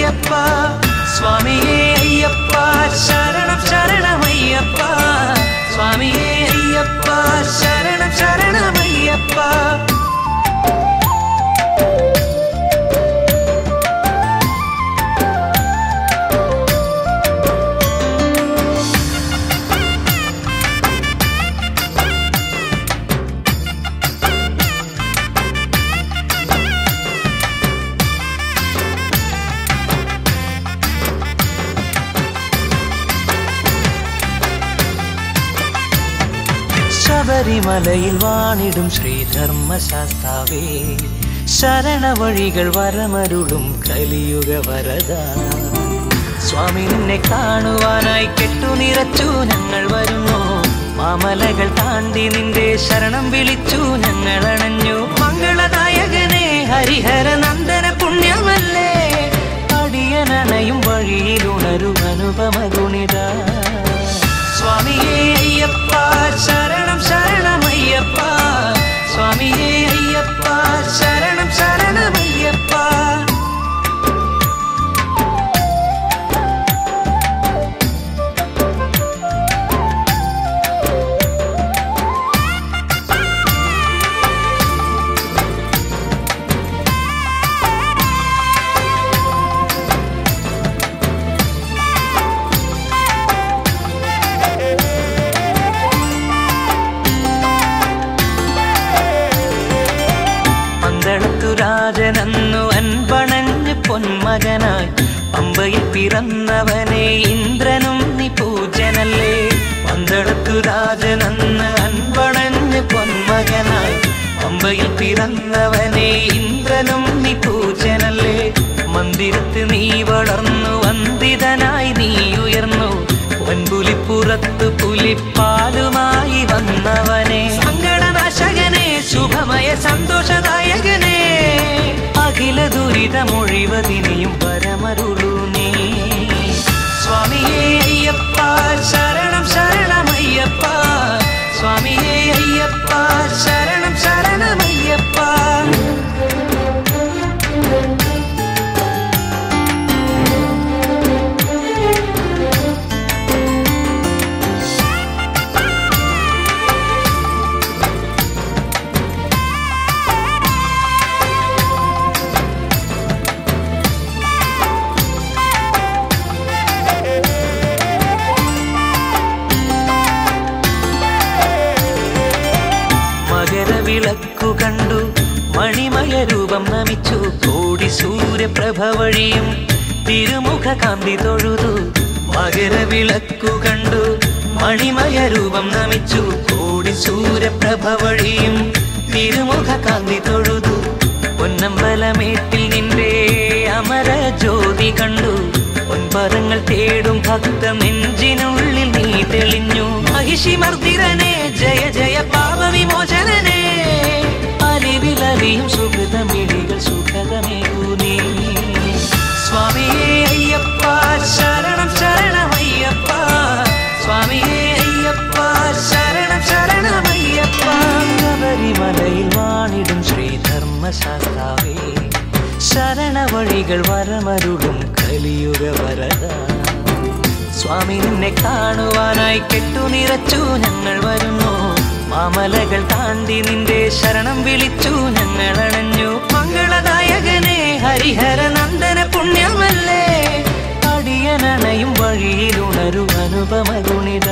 അയ്യപ്പ സ്വാമിയേ അയ്യപ്പ ശരണം ശരണമയ്യപ്പ സ്വാമിയേ അയ്യപ്പ ശരണം ശരണമയ്യപ്പ ശബരിമലയിൽ വാണിടും ശ്രീധർമ്മശാസ്താവേ ശരണവഴികൾ വരമരുളും കലിയുഗ വരദ സ്വാമി നിന്നെ കാണുവാനായി കെട്ടുനിറച്ചു ഞങ്ങൾ വരുന്നു മാമലകൾ താണ്ടി നിന്റെ ശരണം വിളിച്ചു ഞങ്ങൾ അണഞ്ഞു മംഗളദായകനെ ഹരിഹര നന്ദന പുണ്യമല്ലേ അടിയനണയും വഴിയിലുണരു അനുപമ ഗുണിത സ്വാമിയേ അയ്യപ്പ ശരണം ശരണമയ്യപ്പ സ്വാമിയേ അയ്യപ്പ ശരണം ശരണമയ്യപ്പ പന്തളത്തു രാജനന്നു അൻപണഞ്ഞ് പൊന്മകനായി പമ്പയിൽ പിറന്നവനെ ഇന്ദ്രനും നീ പൂജനല്ലേ പന്തളത്തു രാജനന്ന് അൻപണഞ്ഞ് പൊന്മകനായി പമ്പയിൽ പിറന്നവനെ ഇന്ദ്രനും നീ പൂജനല്ലേ മന്ദിരത്ത് നീ വളർന്നു വന്ദിതനായി നീ ഉയർന്നു പൊൻപുലിപ്പുറത്ത് പുലിപ്പാലുമായി വന്നവനെ സങ്കടനാശകനെ ശുഭമയ സന്തോഷദായകനെ അഖില ദുരിതമൊഴിവതിനെയും പരമരുളു നീ സ്വാമിയേ അയ്യപ്പ ശരണം ശരണമയ്യപ്പ സ്വാമിയേ അയ്യപ്പ ശരണം ശരണമയ്യപ്പ മകരവിളക്കു കണ്ടു മണിമയ രൂപം നമിച്ചു കോടി സൂര്യപ്രഭ വഴിയും തിരുമുഖ കാന്തി തൊഴുതു മകരവിളക്കു കണ്ടു മണിമയ രൂപം നമിച്ചു കോടി സൂര്യപ്രഭ വഴിയും തിരുമുഖ കാന്തി തൊഴുതു പൊന്നമ്പലമേട്ടിൽ നിന്റെ അമര ജ്യോതി കണ്ടു പൊൻപദങ്ങൾ തേടും ഭക്ത നെഞ്ചിനുള്ളിൽ നീ തെളിഞ്ഞു മഹിഷി മർദ്ദിരനെ ജയ ജയ പാപവിമോചനനെ അലിവിലറിയും സുഹൃതമിഴികൾ സുഖതമേകൂ നീ സ്വാമിയേ അയ്യപ്പ ശരണം ശരണമയ്യപ്പ സ്വാമിയേ അയ്യപ്പ ശരണം ശരണമയ്യപ്പ ശബരിമലയിൽ വാണിടും ശ്രീധർമ്മശാസ്താവേ ശരണവഴികൾ വരമരുളും കലിയുഗ വരദ സ്വാമി നിന്നെ കാണുവാനായി കെട്ടുനിറച്ചു ഞങ്ങൾ വരുന്നു മാമലകൾ താണ്ടി നിന്റെ ശരണം വിളിച്ചു ഞങ്ങൾ അണഞ്ഞു മംഗളദായകനെ ഹരിഹര നന്ദന പുണ്യമല്ലേ അടിയനണയും വഴിയിലുണരു അനുപമ ഗുണിത